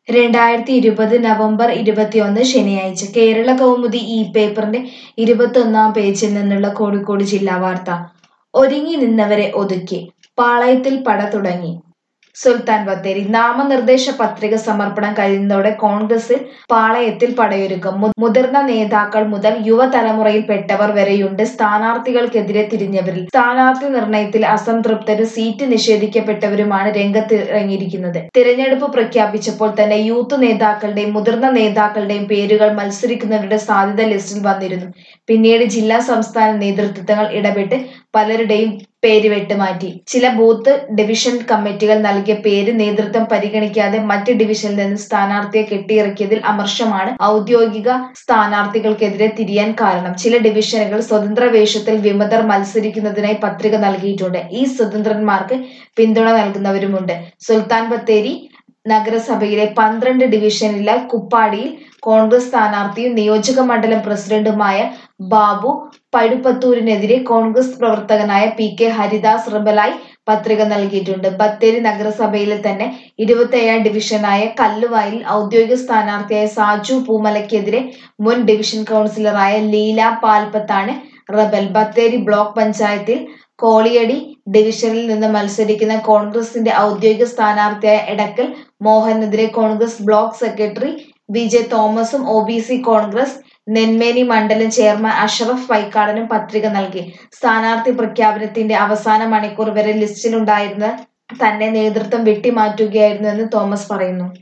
രണ്ടായിരത്തി ഇരുപത് നവംബർ ഇരുപത്തിയൊന്ന് ശനിയാഴ്ച കേരള കൗമുദി ഈ പേപ്പറിന്റെ ഇരുപത്തൊന്നാം പേജിൽ നിന്നുള്ള കോഴിക്കോട് ജില്ലാ വാർത്ത ഒരുങ്ങി നിന്നവരെ ഒതുക്കി പാളയത്തിൽ പട തുടങ്ങി സുൽത്താൻ ബത്തേരി നാമനിർദ്ദേശ പത്രിക സമർപ്പണം കഴിയുന്നതോടെ കോൺഗ്രസിൽ പാളയത്തിൽ പടയൊരുക്കം മു- മുതിർന്ന നേതാക്കൾ മുതൽ യുവതലമുറയിൽപ്പെട്ടവർ വരെയുണ്ട് സ്ഥാനാർത്ഥികൾക്കെതിരെ തിരിഞ്ഞവരിൽ സ്ഥാനാർത്ഥി നിർണയത്തിൽ അസംതൃപ്തരും സീറ്റ് നിഷേധിക്കപ്പെട്ടവരുമാണ് രംഗത്തിറങ്ങിയിരിക്കുന്നത് തിരഞ്ഞെടുപ്പ് പ്രഖ്യാപിച്ചപ്പോൾ തന്നെ യൂത്ത് നേതാക്കളുടെയും മുതിർന്ന നേതാക്കളുടെയും പേരുകൾ മത്സരിക്കുന്നവരുടെ സാധ്യത ലിസ്റ്റിൽ വന്നിരുന്നു പിന്നീട് ജില്ലാ സംസ്ഥാന നേതൃത്വങ്ങൾ ഇടപെട്ട് പലരുടെയും പേര് വെട്ടുമാറ്റി ചില ബൂത്ത് ഡിവിഷൻ കമ്മിറ്റികൾ നൽകിയ പേര് നേതൃത്വം പരിഗണിക്കാതെ മറ്റ് ഡിവിഷനിൽ നിന്ന് സ്ഥാനാർത്ഥിയെ കെട്ടിയിറക്കിയതിൽ അമർഷമാണ് ഔദ്യോഗിക സ്ഥാനാർത്ഥികൾക്കെതിരെ തിരിയാൻ കാരണം ചില ഡിവിഷനുകൾ സ്വതന്ത്ര വേഷത്തിൽ വിമതർ മത്സരിക്കുന്നതിനായി പത്രിക നൽകിയിട്ടുണ്ട് ഈ സ്വതന്ത്രന്മാർക്ക് പിന്തുണ നൽകുന്നവരുമുണ്ട് സുൽത്താൻ ബത്തേരി നഗരസഭയിലെ പന്ത്രണ്ട് ഡിവിഷനിലെ കുപ്പാടിയിൽ കോൺഗ്രസ് സ്ഥാനാർത്ഥിയും നിയോജക മണ്ഡലം പ്രസിഡന്റുമായ ബാബു പഴുപ്പത്തൂരിനെതിരെ കോൺഗ്രസ് പ്രവർത്തകനായ പി കെ ഹരിദാസ് റിബലായി പത്രിക നൽകിയിട്ടുണ്ട് ബത്തേരി നഗരസഭയിലെ തന്നെ ഇരുപത്തിയേഴാം ഡിവിഷനായ കല്ലുവായിൽ ഔദ്യോഗിക സ്ഥാനാർത്ഥിയായ സാജു പൂമലയ്ക്കെതിരെ മുൻ ഡിവിഷൻ കൗൺസിലറായ ലീല പാൽപ്പത്താണ് റബൽ ബത്തേരി ബ്ലോക്ക് പഞ്ചായത്തിൽ കോളിയടി ഡിവിഷനിൽ നിന്ന് മത്സരിക്കുന്ന കോൺഗ്രസിന്റെ ഔദ്യോഗിക സ്ഥാനാർത്ഥിയായ എടക്കൽ മോഹനെതിരെ Congress block secretary V J തോമസും O B C Congress Nenmeni മണ്ഡലം ചെയർമാൻ അഷറഫ് വൈക്കാടനും പത്രിക നൽകി സ്ഥാനാർത്ഥി പ്രഖ്യാപനത്തിന്റെ അവസാന മണിക്കൂർ വരെ ലിസ്റ്റിലുണ്ടായിരുന്ന തന്നെ നേതൃത്വം വെട്ടിമാറ്റുകയായിരുന്നുവെന്ന് തോമസ് പറയുന്നു